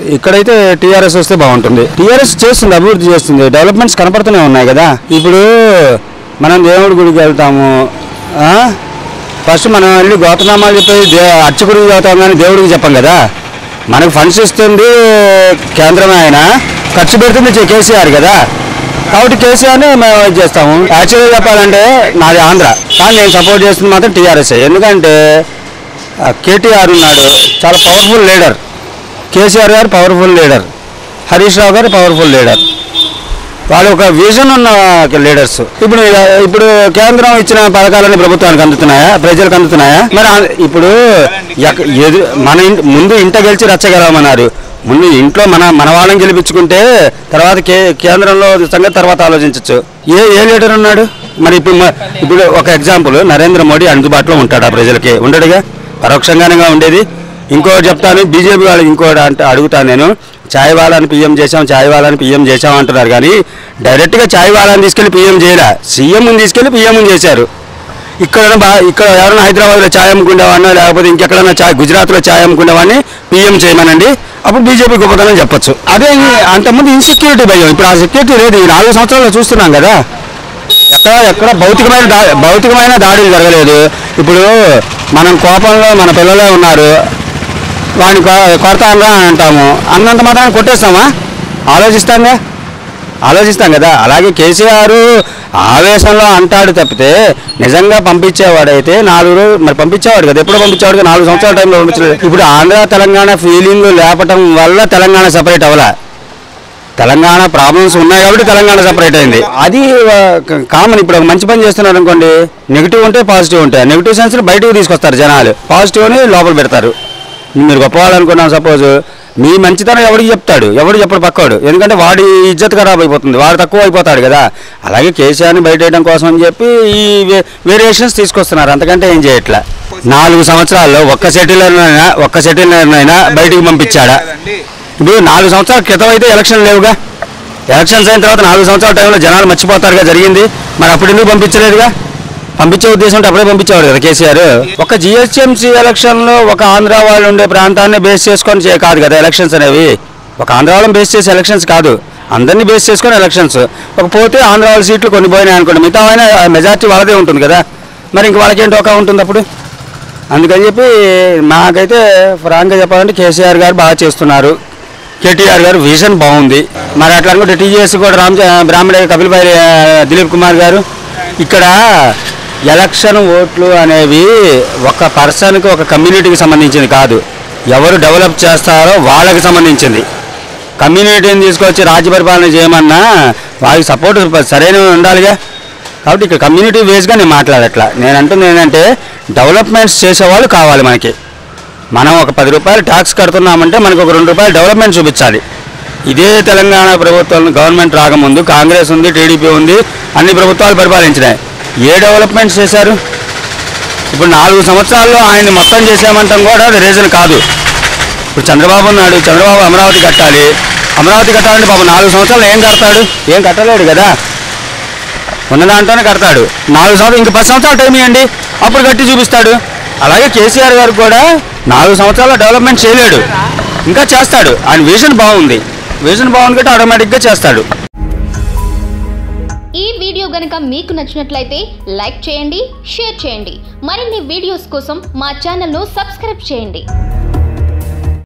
ఇక్కడైతే టీఆర్ఎస్ వస్తే బాగుంటుంది టీఆర్ఎస్ చేస్తుంది అభివృద్ధి చేస్తుంది డెవలప్మెంట్స్ కనపడుతూనే ఉన్నాయి కదా ఇప్పుడు మనం దేవుడి గుడికి వెళ్తాము ఆ? ఫస్ట్ మనం వెళ్ళి గోతనామాలు చెప్పేది దే అర్చకుడికి చదువుతాం కానీ దేవుడికి చెప్పం కదా మనకు ఫండ్స్ ఇస్తుంది కేంద్రమే ఆయన ఖర్చు పెడుతుంది చే- కేసీఆర్ కదా కాబట్టి కేసీఆర్ని మేము ఇది చేస్తాము యాక్చువల్గా చెప్పాలంటే నాది ఆంధ్ర కానీ నేను సపోర్ట్ చేస్తుంది మాత్రం టీఆర్ఎస్ ఎందుకంటే ఆ, కేటీఆర్ ఉన్నాడు చాలా పవర్ఫుల్ లీడర్ కేసీఆర్ గారు పవర్ఫుల్ లీడర్ హరీష్ రావు గారు పవర్ఫుల్ లీడర్ వాళ్ళు ఒక విజన్ ఉన్న లీడర్స్ ఇప్పుడు ఇప్పుడు కేంద్రం ఇచ్చిన పథకాలన్నీ ప్రభుత్వానికి అందుతున్నాయా ప్రజలకు అందుతున్నాయా మరి ఆ- ఇప్పుడు ఎక్క- ఎదు మన ఇంటి ముందు ఇంట గెలిచి రచ్చగలమన్నారు ముందు ఇంట్లో మన మన వాళ్ళని గెలిపించుకుంటే తర్వాత కే కేంద్రంలో సంగతి తర్వాత ఆలోచించవచ్చు ఏ ఏ లీడర్ ఉన్నాడు మరి ఇప్పుడు మ- ఇప్పుడు ఒక ఎగ్జాంపుల్ నరేంద్ర మోడీ అందుబాటులో ఉంటాడా ప్రజలకి ఉండడుగా పరోక్షంగానే ఉండేది ఇంకోటి చెప్తాను బీజేపీ వాళ్ళకి ఇంకోటి అంటే అడుగుతాను నేను చాయ్ వాళ్ళని పీఎం చేసాం చాయ్ వాళ్ళని పీఎం చేసాం అంటున్నారు కానీ డైరెక్ట్గా చాయ్ వాళ్ళని తీసుకెళ్లి పీఎం చేయలే సీఎం తీసుకెళ్లి పీఎం చేశారు ఇక్కడ బా ఇక్కడ ఎవరైనా హైదరాబాద్లో ఛాయ్ అమ్ముకునేవాడినా లేకపోతే ఇంకెక్కడైనా ఛాయ్ గుజరాత్లో ఛాయ్ అమ్ముకునేవాడిని పీఎం చేయమనండి అప్పుడు బీజేపీ గొప్పతనం చెప్పొచ్చు అదే ఈ- అంతకుముందు ఇన్సెక్యూరిటీ భయం ఇప్పుడు ఆ సెక్యూరిటీ లేదు ఈ నాలుగు సంవత్సరాలు చూస్తున్నాం కదా ఎక్కడ ఎక్కడ భౌతికమైన దా భౌతికమైన దాడులు జరగలేదు ఇప్పుడు మనం కోపంలో మన పిల్లలే ఉన్నారు వాడిని కొ- కొడతాంగా అని అంటాము అన్నంత మాత్రం కొట్టేస్తామా ఆలోచిస్తాంగా ఆలోచిస్తాం కదా అలాగే కేసీఆర్ ఆవేశంలో అంటాడు తప్పితే నిజంగా పంపించేవాడైతే నాలుగు రోజులు మరి పంపించేవాడు కదా ఎప్పుడు పంపించేవాడు కదా? నాలుగు సంవత్సరాల టైంలో పంపించలేదు ఇప్పుడు ఆంధ్ర తెలంగాణ ఫీలింగ్ లేపటం వల్ల తెలంగాణ సపరేట్ అవ్వలే తెలంగాణ ప్రాబ్లమ్స్ ఉన్నాయి కాబట్టి తెలంగాణ సపరేట్ అయింది అది కామన్ ఇప్పుడు ఒక మంచి పని చేస్తున్నారు అనుకోండి నెగిటివ్ ఉంటే పాజిటివ్ ఉంటాయి నెగిటివ్ సెన్స్ బయటకు తీసుకొస్తారు జనాలు పాజిటివ్ని లోపల పెడతారు మీరు గొప్పవాళ్ళు అనుకున్నాం సపోజ్ మీ మంచితనం ఎవడికి చెప్తాడు ఎవడు చెప్పడు పక్కోడు ఎందుకంటే వాడి ఇజ్జత్ ఖరాబ్ అయిపోతుంది వాడు తక్కువ అయిపోతాడు కదా అలాగే కేసీఆర్ని బయట వేయడం కోసం అని చెప్పి ఈ వేరియేషన్స్ తీసుకొస్తున్నారు అంతకంటే ఏం చేయట్లే నాలుగు సంవత్సరాల్లో ఒక్క సెటిలర్నైనా ఒక్క సెటిలర్నైనా బయటికి పంపించాడా ఇప్పుడు నాలుగు సంవత్సరాల క్రితం అయితే ఎలక్షన్ లేవుగా ఎలక్షన్స్ అయిన తర్వాత నాలుగు సంవత్సరాల టైంలో జనాలు మర్చిపోతారుగా జరిగింది మరి అప్పుడు ఎందుకు పంపించలేదుగా పంపించే ఉద్దేశం ఉంటే అప్పుడే పంపించేవాడు కదా కేసీఆర్ ఒక జిహెచ్ఎంసీ ఎలక్షన్లో ఒక ఆంధ్ర వాళ్ళు ఉండే ప్రాంతాన్ని బేస్ చేసుకొని చే- కాదు కదా ఎలక్షన్స్ అనేవి ఒక ఆంధ్ర వాళ్ళని బేస్ చేసే ఎలక్షన్స్ కాదు అందరినీ బేస్ చేసుకొని ఎలక్షన్స్ ఒక పోతే ఆంధ్ర వాళ్ళ సీట్లు కొన్ని పోయినాయి అనుకోండి మిగతా అయినా మెజార్టీ వాళ్ళదే ఉంటుంది కదా మరి ఇంక వాళ్ళకి ఏంటి ఒక ఉంటుంది అప్పుడు అందుకని చెప్పి నాకైతే ఫ్రాంక్గా చెప్పాలంటే కేసీఆర్ గారు బాగా చేస్తున్నారు కేటీఆర్ గారు విజన్ బాగుంది మరి అట్లా అనుకుంటే టీజీఎస్ కూడా రామ్ బ్రాహ్మణ కపిల్భాయ్ దిలీప్ కుమార్ గారు ఇక్కడ ఎలక్షన్ ఓట్లు అనేవి ఒక పర్సన్కి ఒక కమ్యూనిటీకి సంబంధించింది కాదు ఎవరు డెవలప్ చేస్తారో వాళ్ళకి సంబంధించింది కమ్యూనిటీని తీసుకొచ్చి రాజ్య పరిపాలన చేయమన్నా వాళ్ళకి సపోర్ట్ సరైన ఉండాలిగా కాబట్టి ఇక్కడ కమ్యూనిటీ బేస్గా నేను మాట్లాడట్లా నేను అంటుంది ఏంటంటే డెవలప్మెంట్స్ చేసేవాళ్ళు కావాలి మనకి మనం ఒక పది రూపాయలు ట్యాక్స్ కడుతున్నామంటే మనకు ఒక రెండు రూపాయలు డెవలప్మెంట్ చూపించాలి ఇదే తెలంగాణ ప్రభుత్వం గవర్నమెంట్ రాకముందు కాంగ్రెస్ ఉంది టీడీపీ ఉంది అన్ని ప్రభుత్వాలు పరిపాలించినాయి ఏ డెవలప్మెంట్స్ చేశారు ఇప్పుడు నాలుగు సంవత్సరాల్లో ఆయన్ని మొత్తం చేసామంటాం కూడా అది రీజన్ కాదు ఇప్పుడు చంద్రబాబు ఉన్నాడు చంద్రబాబు అమరావతి కట్టాలి అమరావతి కట్టాలంటే పాపం నాలుగు సంవత్సరాలు ఏం కడతాడు ఏం కట్టలేడు కదా ఉన్న దాంట్లోనే కడతాడు నాలుగు సంవత్సరాలు ఇంక పది సంవత్సరాలు టైం ఇవ్వండి అప్పుడు కట్టి చూపిస్తాడు అలాగే కేసీఆర్ గారు కూడా నాలుగు సంవత్సరాల డెవలప్మెంట్ చేయలేడు ఇంకా చేస్తాడు ఆయన విజన్ బాగుంది విజన్ బాగుంది కాబట్టి ఆటోమేటిక్గా చేస్తాడు ఈ వీడియో గనుక మీకు నచ్చినట్లయితే లైక్ చేయండి షేర్ చేయండి మరిన్ని వీడియోస్ కోసం మా ఛానల్ను సబ్స్క్రైబ్ చేయండి